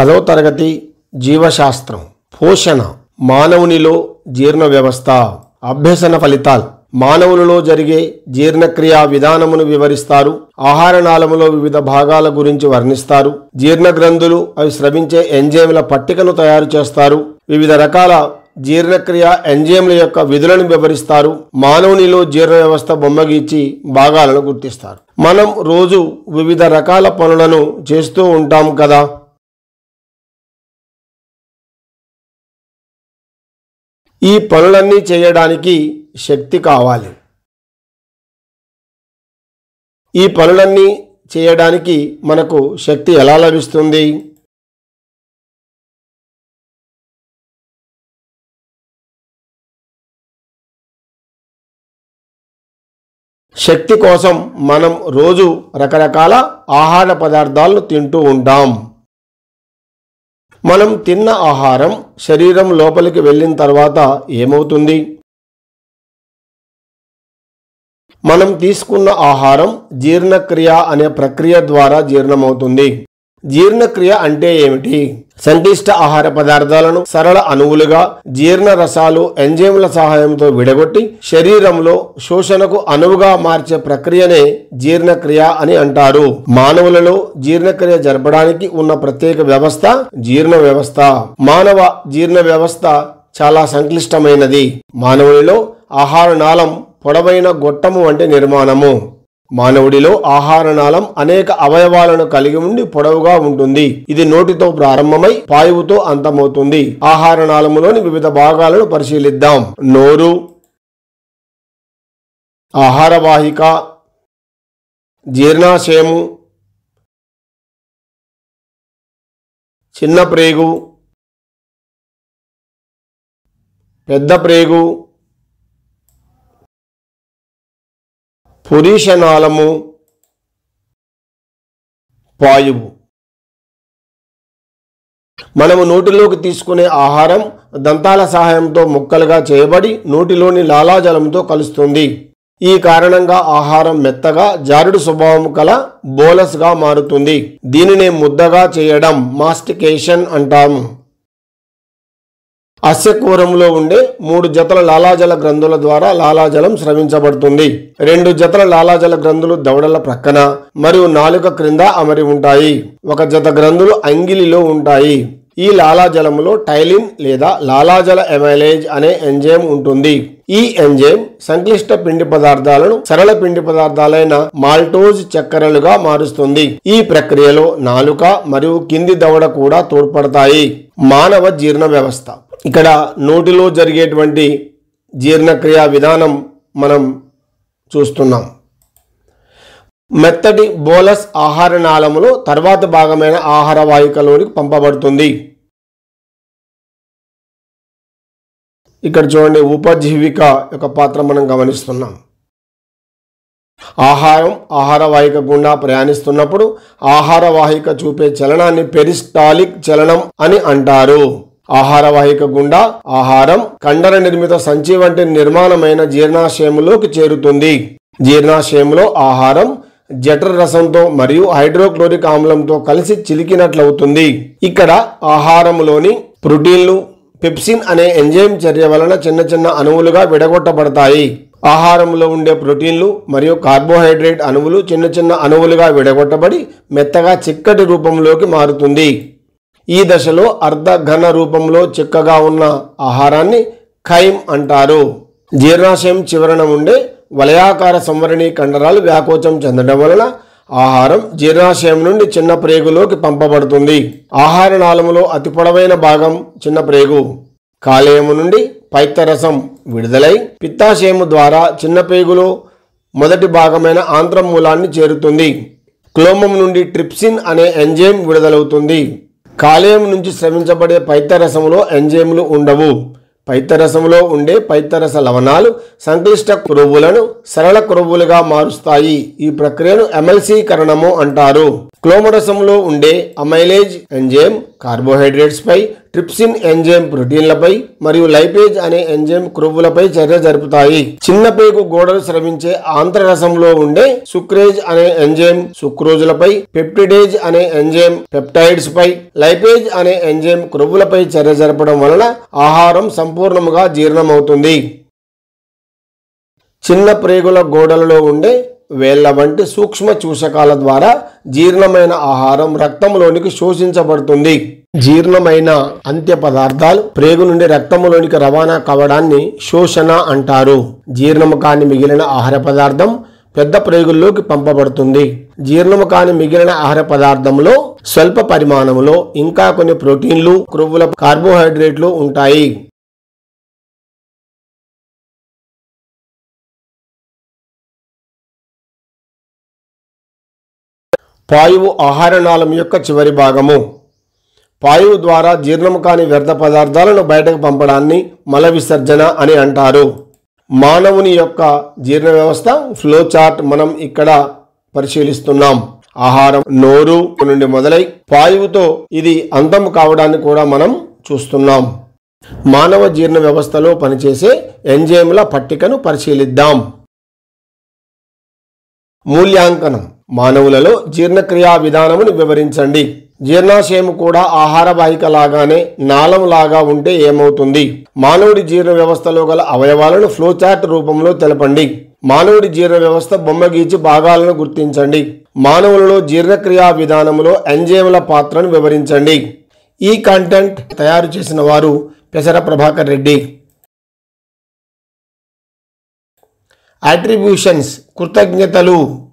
పదవ తరగతి జీవశాస్త్రం పోషణ మానవునిలో జీర్ణ వ్యవస్థ అభ్యసన ఫలితాలు మానవులలో జరిగే జీర్ణక్రియ విధానమును వివరిస్తారు ఆహార నాళములో వివిధ భాగాల గురించి వర్ణిస్తారు జీర్ణ గ్రంథులు అవి స్రవించే ఎంజైమ్ల పట్టికను తయారు చేస్తారు వివిధ రకాల జీర్ణక్రియ ఎంజైమ్ల యొక్క విధులను వివరిస్తారు మానవునిలో జీర్ణ వ్యవస్థ బొమ్మ గీచి భాగాలను గుర్తిస్తారు మనం రోజు వివిధ రకాల పనులను చేస్తూ ఉంటాం కదా ఈ పనులన్నీ చేయడానికి శక్తి కావాలి ఈ పనులన్నీ చేయడానికి మనకు శక్తి ఎలా లభిస్తుంది శక్తి కోసం మనం రోజు రకరకాల ఆహార పదార్థాలను తింటూ ఉంటాం మనం తిన్న ఆహారం శరీరం లోపలికి వెళ్ళిన తర్వాత ఏమవుతుంది మనం తీసుకున్న ఆహారం జీర్ణక్రియ అనే ప్రక్రియ ద్వారా జీర్ణమవుతుంది జీర్ణక్రియ అంటే ఏమిటి సంక్లిష్ట ఆహార పదార్థాలను సరళ అణువులుగా జీర్ణ రసాలు ఎంజైమ్ల సహాయంతో విడగొట్టి శరీరంలో శోషణకు అనువుగా మార్చే ప్రక్రియనే జీర్ణక్రియ అని అంటారు మానవులలో జీర్ణక్రియ జరపడానికి ఉన్న ప్రత్యేక వ్యవస్థ జీర్ణ వ్యవస్థ మానవ జీర్ణ వ్యవస్థ చాలా సంక్లిష్టమైనది మానవునిలో ఆహార నాళం పొడవైన గొట్టము వంటి నిర్మాణము మానవుడిలో ఆహార నాళం అనేక అవయవాలను కలిగి ఉండి పొడవుగా ఉంటుంది ఇది నోటితో ప్రారంభమై పాయువుతో అంతమవుతుంది ఆహార నాళములోని వివిధ భాగాలను పరిశీలిద్దాం నోరు ఆహార వాహిక జీర్ణాశయము చిన్న ప్రేగు పెద్ద ప్రేగు పురీషనాళము పాయువు మనము నోటిలోకి తీసుకునే ఆహారం దంతాల సహాయంతో ముక్కలుగా చేయబడి నోటిలోని లాలాజలంతో కలుస్తుంది ఈ కారణంగా ఆహారం మెత్తగా జారుడు స్వభావం కల బోలస్గా మారుతుంది దీనినే ముద్దగా చేయడం మాస్టికేషన్ అంటాము అస్యకూరంలో ఉండే మూడు జతల లాలాజల గ్రంథుల ద్వారా లాలాజలం స్రవించబడుతుంది రెండు జతల లాలాజల గ్రంథులు దవడల ప్రక్కన మరియు నాలుక క్రింద అమరి ఉంటాయి ఒక జత గ్రంథులు అంగిలిలో ఉంటాయి ఈ లాలాజలములో టైలిన్ లేదా లాలాజల ఎమైలేజ్ అనే ఎంజైమ్ ఉంటుంది ఈ ఎంజైమ్ సంక్లిష్ట పిండి పదార్థాలను సరళ పిండి పదార్థాలైన మాల్టోజ్ చక్కెరలుగా మారుస్తుంది ఈ ప్రక్రియలో నాలుక మరియు కింది దవడ కూడా తోడ్పడతాయి మానవ జీర్ణ వ్యవస్థ ఇక్కడ నోటిలో జరిగేటువంటి జీర్ణక్రియ విధానం మనం చూస్తున్నాం మెత్తటి బోలస్ ఆహార నాళములో తర్వాత భాగమైన ఆహార వాహికలోనికి పంపబడుతుంది ఇక్కడ చూడండి ఉపజీవిక యొక్క పాత్ర మనం గమనిస్తున్నాం ఆహారం ఆహార వాహిక గుండా ప్రయాణిస్తున్నప్పుడు ఆహార వాహిక చూపే చలనాన్ని పెరిస్టాలిక్ చలనం అని అంటారు ఆహార వాహిక గుండా ఆహారం కండర నిర్మిత సంచి వంటి నిర్మాణమైన జీర్ణాశయములోకి చేరుతుంది జీర్ణాశయంలో ఆహారం జఠర రసంతో మరియు హైడ్రోక్లోరిక్ ఆమ్లంతో కలిసి చిలికినట్లవుతుంది ఇక్కడ ఆహారములోని ప్రోటీన్లు పెప్సిన్ అనే ఎంజైమ్ చర్య వలన చిన్న చిన్న అణువులుగా విడగొట్టబడతాయి ఆహారంలో ఉండే ప్రోటీన్లు మరియు కార్బోహైడ్రేట్ అణువులు చిన్న చిన్న అణువులుగా విడగొట్టబడి మెత్తగా చిక్కటి రూపంలోకి మారుతుంది ఈ దశలో అర్ధ ఘన రూపంలో చిక్కగా ఉన్న ఆహారాన్ని ఖైమ్ అంటారు జీర్ణాశయం చివరన ఉండే వలయాకార సంవరణి కండరాలు వ్యాకోచం చెందడం వలన ఆహారం జీర్ణాశయం నుండి చిన్న ప్రేగులోకి పంపబడుతుంది ఆహార నాళములో అతి పొడవైన భాగం చిన్న ప్రేగు కాలేయము నుండి పైత్యరసం విడుదలై పిత్తాశయము ద్వారా చిన్న పేగులో మొదటి భాగమైన ఆంత్రం మూలాన్ని చేరుతుంది క్లోమం నుండి ట్రిప్సిన్ అనే ఎంజైమ్ విడుదలవుతుంది కాలేయం నుంచి స్రవించబడే పైత్యరసములో ఎంజైమ్లు ఉండవు పైత్యరసములో ఉండే పైత్యరస లవణాలు సంక్లిష్ట క్రొవ్వులను సరళ క్రొవ్వులుగా మారుస్తాయి ఈ ప్రక్రియను ఎమల్సీకరణము అంటారు క్లోమరసంలో ఉండే అమైలేజ్ ఎంజైమ్ కార్బోహైడ్రేట్స్ పై ట్రిప్సిన్ ఎంజైమ్ ప్రోటీన్లపై మరియు లైపేజ్ అనే ఎంజైమ్ క్రొవ్వులపై చర్య జరుపుతాయి చిన్న పేగు గోడలు స్రవించే ఆంత్రరసంలో ఉండే సుక్రేజ్ అనే ఎంజైమ్ సుక్రోజులపై పెప్టిడేజ్ అనే ఎంజైమ్ పెప్టైడ్స్ పై లైపేజ్ అనే ఎంజైమ్ క్రొవ్వులపై చర్య జరపడం వలన ఆహారం సంపూర్ణముగా జీర్ణమవుతుంది చిన్న ప్రేగుల గోడలలో ఉండే వేళ్ల వంటి సూక్ష్మ చూషకాల ద్వారా జీర్ణమైన ఆహారం రక్తంలోనికి శోషించబడుతుంది జీర్ణమైన అంత్య పదార్థాలు ప్రేగు నుండి రక్తంలోనికి రవాణా కావడాన్ని శోషణ అంటారు జీర్ణము కాని మిగిలిన ఆహార పదార్థం పెద్ద ప్రేగుల్లోకి పంపబడుతుంది జీర్ణము కాని మిగిలిన ఆహార పదార్థంలో స్వల్ప పరిమాణంలో ఇంకా కొన్ని ప్రోటీన్లు క్రొవ్వుల కార్బోహైడ్రేట్లు ఉంటాయి పాయువు ఆహారనాళం యొక్క చివరి భాగము పాయువు ద్వారా జీర్ణము కాని వ్యర్థ పదార్థాలను బయటకు పంపడాన్ని మల విసర్జన అని అంటారు మానవుని యొక్క జీర్ణ వ్యవస్థ ఫ్లో చార్ట్ మనం ఇక్కడ పరిశీలిస్తున్నాం ఆహారం నోరు నుండి మొదలై పాయువుతో ఇది అంతం కావడాన్ని కూడా మనం చూస్తున్నాం మానవ జీర్ణ వ్యవస్థలో పనిచేసే ఎంజైమ్ల పట్టికను పరిశీలిద్దాం మూల్యాంకనం మానవులలో జీర్ణక్రియా విధానమును వివరించండి జీర్ణాశయము కూడా ఆహార వాహిక లాగానే నాళం లాగా ఉంటే ఏమవుతుంది మానవుడి జీర్ణ వ్యవస్థలో గల అవయవాలను ఫ్లోచార్ట్ రూపంలో తెలపండి మానవుడి జీర్ణ వ్యవస్థ బొమ్మ గీచి భాగాలను గుర్తించండి మానవులలో జీర్ణక్రియా విధానంలో ఎంజైమ్ల పాత్రను వివరించండి ఈ కంటెంట్ తయారు చేసిన వారు పెసర ప్రభాకర్ రెడ్డి అట్రిబ్యూషన్స్ కృతజ్ఞతలు